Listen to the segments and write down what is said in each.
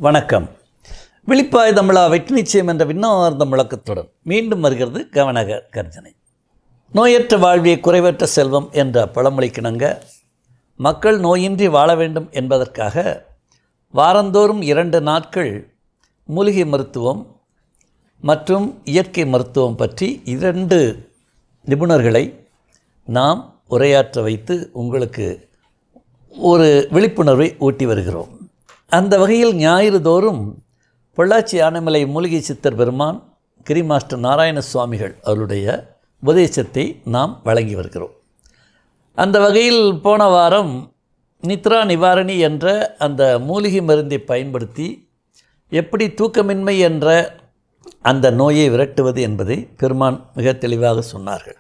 வணக்கம் விழிப்பாய் தமிழா வெற்றி நிச்சயம் என்ற விண்ணார்ந்த முழக்கத்துடன் மீண்டும் வருகிறது கவனக கர்ஜனை நோயற்ற வாழ்விய குறைவற்ற செல்வம் என்ற பழமொழிக்கிணங்க மக்கள் நோயின்றி வாழ வேண்டும் என்பதற்காக வாரந்தோறும் இரண்டு நாட்கள் மூலிகை மருத்துவம் மற்றும் இயற்கை மருத்துவம் பற்றி இரண்டு நிபுணர்களை நாம் உரையாற்ற வைத்து உங்களுக்கு ஒரு விழிப்புணர்வை ஊட்டி வருகிறோம் அந்த வகையில் ஞாயிறு தோறும் பொள்ளாச்சி ஆனைமலை மூலிகை சித்தர் பெருமான் கிரி மாஸ்டர் நாராயண சுவாமிகள் அவருடைய உபதேசத்தை நாம் வழங்கி வருகிறோம் அந்த வகையில் போன வாரம் நித்ரா நிவாரணி என்ற அந்த மூலிகை மருந்தை பயன்படுத்தி எப்படி தூக்கமின்மை என்ற அந்த நோயை விரட்டுவது என்பதை பெருமான் மிக தெளிவாக சொன்னார்கள்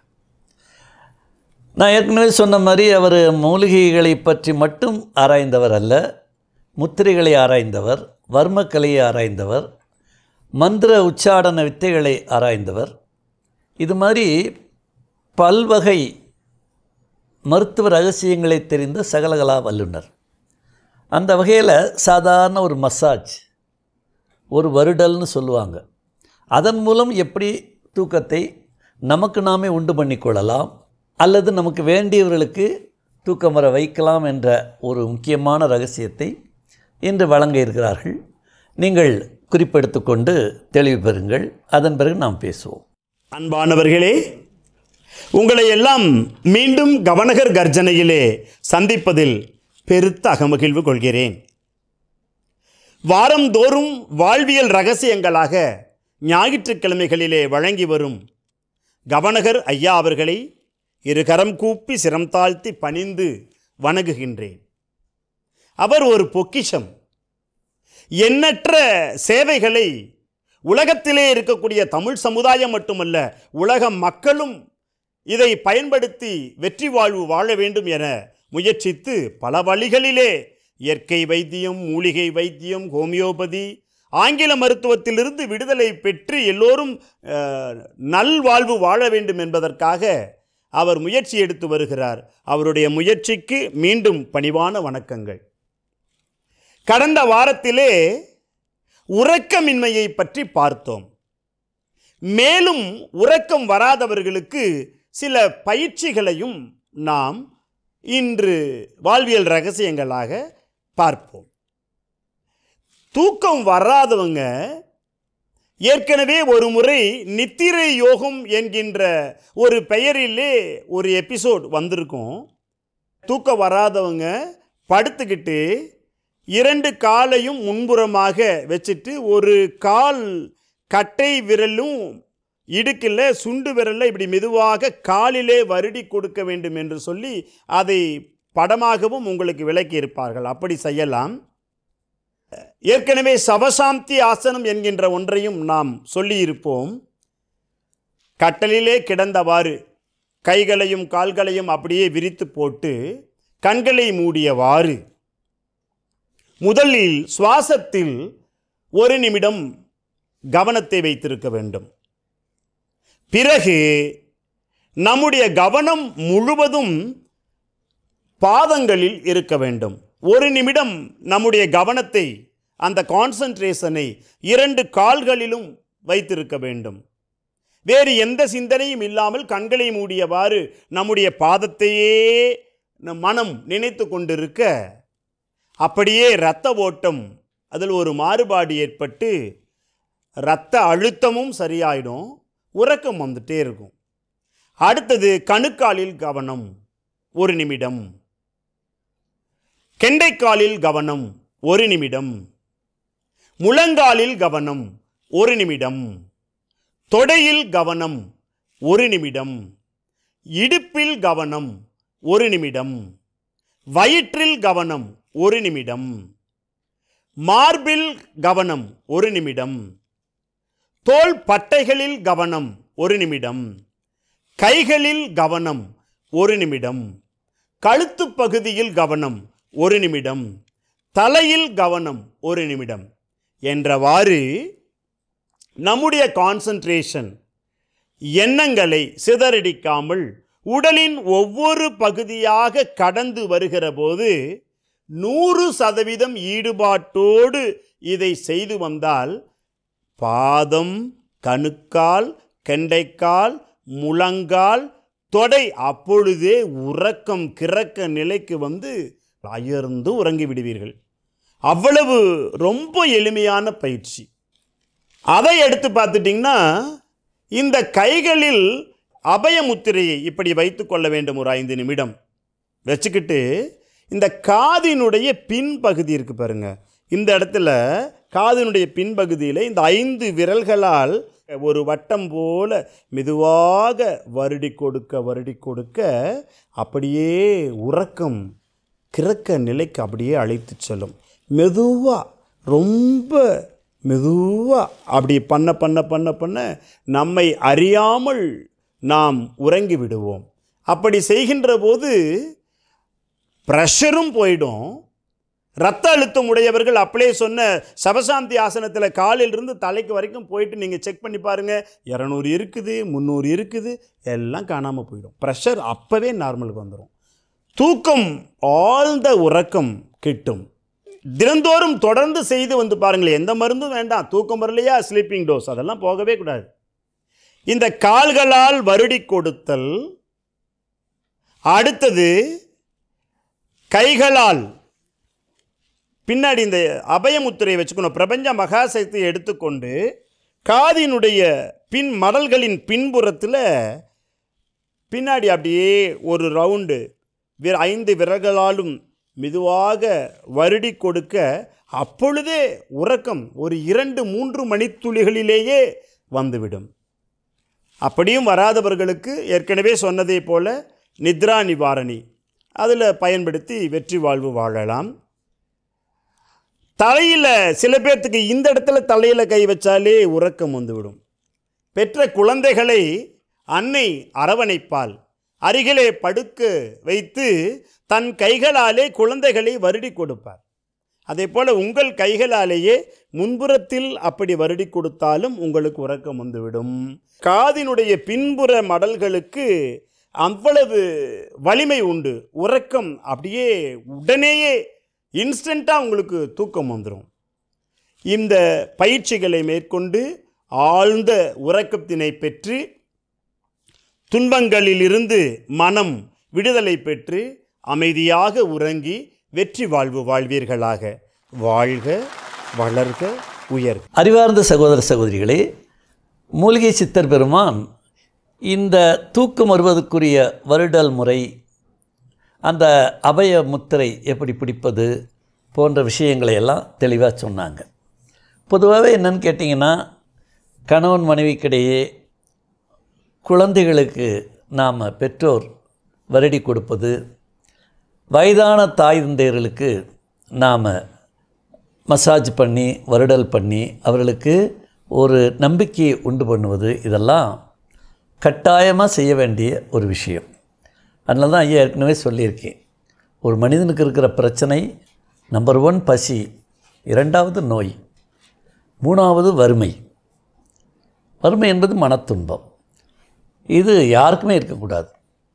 நான் ஏற்கனவே சொன்ன மாதிரி அவர் மூலிகைகளை பற்றி மட்டும் ஆராய்ந்தவர் அல்ல முத்திரைகளை ஆராய்ந்தவர் வர்மக்கலையை ஆராய்ந்தவர் மந்திர உச்சாடன வித்தைகளை ஆராய்ந்தவர் இது மாதிரி பல்வகை மருத்துவ ரகசியங்களை தெரிந்த சகலகலா வல்லுனர் அந்த வகையில் சாதாரண ஒரு மசாஜ் ஒரு வருடல்னு சொல்லுவாங்க அதன் மூலம் எப்படி தூக்கத்தை நமக்கு நாமே உண்டு பண்ணிக்கொள்ளலாம் அல்லது நமக்கு வேண்டியவர்களுக்கு தூக்கம் வர வைக்கலாம் என்ற ஒரு முக்கியமான ரகசியத்தை இன்று வழங்க இருக்கிறார்கள் நீங்கள் குறிப்பெடுத்துக்கொண்டு தெளிவு பெறுங்கள் அதன் பிறகு நாம் பேசுவோம் அன்பானவர்களே உங்களை எல்லாம் மீண்டும் கவனகர் கர்ஜனையிலே சந்திப்பதில் பெருத்த அகமகிழ்வு கொள்கிறேன் வாரந்தோறும் வாழ்வியல் ரகசியங்களாக ஞாயிற்றுக்கிழமைகளிலே வழங்கி வரும் கவனகர் ஐயா அவர்களை இரு கரம் கூப்பி சிரம் தாழ்த்தி பணிந்து வணங்குகின்றேன் அவர் ஒரு பொக்கிஷம் எண்ணற்ற சேவைகளை உலகத்திலே இருக்கக்கூடிய தமிழ் சமுதாயம் மட்டுமல்ல உலக மக்களும் இதை பயன்படுத்தி வெற்றி வாழ்வு வாழ வேண்டும் என முயற்சித்து பல வழிகளிலே இயற்கை வைத்தியம் மூலிகை வைத்தியம் ஹோமியோபதி ஆங்கில மருத்துவத்திலிருந்து விடுதலை பெற்று எல்லோரும் அஹ், நல்வாழ்வு வாழ வேண்டும் என்பதற்காக அவர் முயற்சி எடுத்து வருகிறார் அவருடைய முயற்சிக்கு மீண்டும் பணிவான வணக்கங்கள் கடந்த வாரத்திலே உறக்கமின்மையை பற்றி பார்த்தோம் மேலும் உறக்கம் வராதவர்களுக்கு சில பயிற்சிகளையும் நாம் இன்று வாழ்வியல் ரகசியங்களாக பார்ப்போம் தூக்கம் வராதவங்க ஏற்கனவே ஒரு முறை நித்திரை யோகம் என்கின்ற ஒரு பெயரிலே ஒரு எபிசோட் வந்திருக்கும் தூக்கம் வராதவங்க படுத்துக்கிட்டு இரண்டு காலையும் முன்புறமாக வச்சுட்டு ஒரு கால் கட்டை விரலும் இடுக்கில் சுண்டு விரலில் இப்படி மெதுவாக காலிலே வருடி கொடுக்க வேண்டும் என்று சொல்லி அதை படமாகவும் உங்களுக்கு விளக்கி இருப்பார்கள் அப்படி செய்யலாம் ஏற்கனவே சவசாந்தி ஆசனம் என்கின்ற ஒன்றையும் நாம் சொல்லியிருப்போம் கட்டலிலே கிடந்தவாறு கைகளையும் கால்களையும் அப்படியே விரித்து போட்டு கண்களை மூடியவாறு முதலில் சுவாசத்தில் ஒரு நிமிடம் கவனத்தை வைத்திருக்க வேண்டும் பிறகு நம்முடைய கவனம் முழுவதும் பாதங்களில் இருக்க வேண்டும் ஒரு நிமிடம் நம்முடைய கவனத்தை அந்த கான்சன்ட்ரேஷனை இரண்டு கால்களிலும் வைத்திருக்க வேண்டும் வேறு எந்த சிந்தனையும் இல்லாமல் கண்களை மூடியவாறு நம்முடைய பாதத்தையே நம் மனம் நினைத்து கொண்டிருக்க அப்படியே இரத்த ஓட்டம் அதில் ஒரு மாறுபாடு ஏற்பட்டு இரத்த அழுத்தமும் சரியாயிடும் உறக்கம் வந்துட்டே இருக்கும் அடுத்தது கணுக்காலில் கவனம் ஒரு நிமிடம் கெண்டைக்காலில் கவனம் ஒரு நிமிடம் முழங்காலில் கவனம் ஒரு நிமிடம் தொடையில் கவனம் ஒரு நிமிடம் இடுப்பில் கவனம் ஒரு நிமிடம் வயிற்றில் கவனம் ஒரு நிமிடம் மார்பில் கவனம் ஒரு நிமிடம் தோள் பட்டைகளில் கவனம் ஒரு நிமிடம் கைகளில் கவனம் ஒரு நிமிடம் கழுத்து பகுதியில் கவனம் ஒரு நிமிடம் தலையில் கவனம் ஒரு நிமிடம் என்றவாறு நம்முடைய கான்சன்ட்ரேஷன் எண்ணங்களை சிதறடிக்காமல் உடலின் ஒவ்வொரு பகுதியாக கடந்து வருகிற போது நூறு சதவீதம் ஈடுபாட்டோடு இதை செய்து வந்தால் பாதம் கணுக்கால் கெண்டைக்கால் முழங்கால் தொடை அப்பொழுதே உறக்கம் கிறக்க நிலைக்கு வந்து அயர்ந்து உறங்கி விடுவீர்கள் அவ்வளவு ரொம்ப எளிமையான பயிற்சி அதை எடுத்து பார்த்துட்டிங்கன்னா இந்த கைகளில் அபயமுத்திரையை இப்படி வைத்து கொள்ள வேண்டும் ஒரு ஐந்து நிமிடம் வச்சுக்கிட்டு இந்த காதினுடைய பின்பகுதி இருக்கு பாருங்க இந்த இடத்துல காதினுடைய பின்பகுதியில் இந்த ஐந்து விரல்களால் ஒரு வட்டம் போல மெதுவாக வருடி கொடுக்க வருடி கொடுக்க அப்படியே உறக்கம் கிறக்க நிலைக்கு அப்படியே அழைத்து செல்லும் மெதுவாக ரொம்ப மெதுவாக அப்படி பண்ண பண்ண பண்ண பண்ண நம்மை அறியாமல் நாம் உறங்கி விடுவோம் அப்படி செய்கின்ற போது ப்ரெஷரும் போயிடும் ரத்த அழுத்தம் உடையவர்கள் அப்படியே சொன்ன சவசாந்தி ஆசனத்தில் காலிலிருந்து தலைக்கு வரைக்கும் போயிட்டு நீங்கள் செக் பண்ணி பாருங்கள் இரநூறு இருக்குது முந்நூறு இருக்குது எல்லாம் காணாமல் போயிடும் ப்ரெஷர் அப்போவே நார்மலுக்கு வந்துடும் தூக்கம் ஆழ்ந்த உறக்கம் கிட்டும் தினந்தோறும் தொடர்ந்து செய்து வந்து பாருங்களேன் எந்த மருந்தும் வேண்டாம் தூக்கம் வரலையா ஸ்லீப்பிங் டோஸ் அதெல்லாம் போகவே கூடாது இந்த கால்களால் வருடி கொடுத்தல் அடுத்தது கைகளால் பின்னாடி இந்த அபயமுத்திரையை வச்சுக்கணும் பிரபஞ்ச மகாசக்தியை எடுத்துக்கொண்டு காதினுடைய பின் மடல்களின் பின்புறத்தில் பின்னாடி அப்படியே ஒரு ரவுண்டு வி ஐந்து விரல்களாலும் மெதுவாக வருடி கொடுக்க அப்பொழுதே உறக்கம் ஒரு இரண்டு மூன்று மணித்துளிகளிலேயே வந்துவிடும் அப்படியும் வராதவர்களுக்கு ஏற்கனவே சொன்னதை போல நித்ரா நிவாரணி அதில் பயன்படுத்தி வெற்றி வாழ்வு வாழலாம் தலையில் சில பேர்த்துக்கு இந்த இடத்துல தலையில் கை வச்சாலே உறக்கம் வந்துவிடும் பெற்ற குழந்தைகளை அன்னை அரவணைப்பால் அருகிலே படுக்க வைத்து தன் கைகளாலே குழந்தைகளை வருடி கொடுப்பார் அதே போல் உங்கள் கைகளாலேயே முன்புறத்தில் அப்படி வருடி கொடுத்தாலும் உங்களுக்கு உறக்கம் வந்துவிடும் காதினுடைய பின்புற மடல்களுக்கு அவ்வளவு வலிமை உண்டு உறக்கம் அப்படியே உடனேயே இன்ஸ்டண்ட்டாக உங்களுக்கு தூக்கம் வந்துடும் இந்த பயிற்சிகளை மேற்கொண்டு ஆழ்ந்த உறக்கத்தினை பெற்று துன்பங்களிலிருந்து மனம் விடுதலை பெற்று அமைதியாக உறங்கி வெற்றி வாழ்வு வாழ்வீர்களாக வாழ்க வளர்க உயர்க அறிவார்ந்த சகோதர சகோதரிகளே மூலிகை சித்தர் பெருமான் இந்த தூக்கம் வருவதற்குரிய வருடல் முறை அந்த அபய முத்திரை எப்படி பிடிப்பது போன்ற விஷயங்களை எல்லாம் தெளிவாக சொன்னாங்க பொதுவாகவே என்னன்னு கேட்டிங்கன்னா கணவன் மனைவிக்கிடையே குழந்தைகளுக்கு நாம் பெற்றோர் வருடி கொடுப்பது வயதான தாய் தந்தையர்களுக்கு நாம் மசாஜ் பண்ணி வருடல் பண்ணி அவர்களுக்கு ஒரு நம்பிக்கையை உண்டு பண்ணுவது இதெல்லாம் கட்டாயமாக செய்ய வேண்டிய ஒரு விஷயம் அதனால தான் ஐயா ஏற்கனவே சொல்லியிருக்கேன் ஒரு மனிதனுக்கு இருக்கிற பிரச்சனை நம்பர் ஒன் பசி இரண்டாவது நோய் மூணாவது வறுமை வறுமை என்பது மனத்துன்பம் இது யாருக்குமே இருக்கக்கூடாது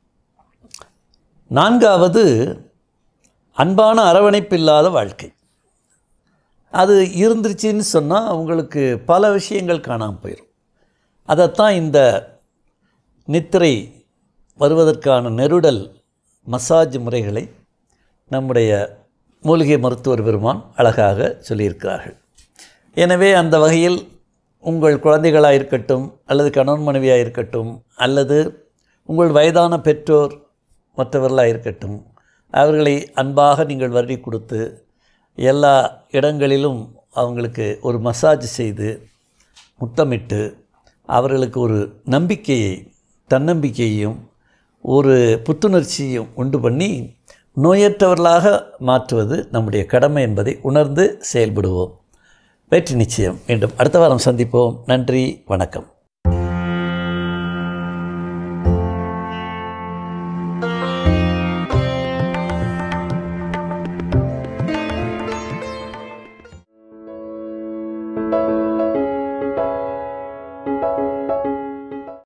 நான்காவது அன்பான அரவணைப்பு இல்லாத வாழ்க்கை அது இருந்துருச்சுன்னு சொன்னால் அவங்களுக்கு பல விஷயங்கள் காணாமல் போயிடும் அதைத்தான் இந்த நித்திரை வருவதற்கான நெருடல் மசாஜ் முறைகளை நம்முடைய மூலிகை மருத்துவர் பெருமான் அழகாக சொல்லியிருக்கிறார்கள் எனவே அந்த வகையில் உங்கள் குழந்தைகளாக இருக்கட்டும் அல்லது கணவன் மனைவியாக இருக்கட்டும் அல்லது உங்கள் வயதான பெற்றோர் மற்றவர்களாக இருக்கட்டும் அவர்களை அன்பாக நீங்கள் வருடி கொடுத்து எல்லா இடங்களிலும் அவங்களுக்கு ஒரு மசாஜ் செய்து முத்தமிட்டு அவர்களுக்கு ஒரு நம்பிக்கையை தன்னம்பிக்கையையும் ஒரு புத்துணர்ச்சியையும் உண்டு பண்ணி நோயற்றவர்களாக மாற்றுவது நம்முடைய கடமை என்பதை உணர்ந்து செயல்படுவோம் வெற்றி நிச்சயம் மீண்டும் அடுத்த வாரம் சந்திப்போம் நன்றி வணக்கம்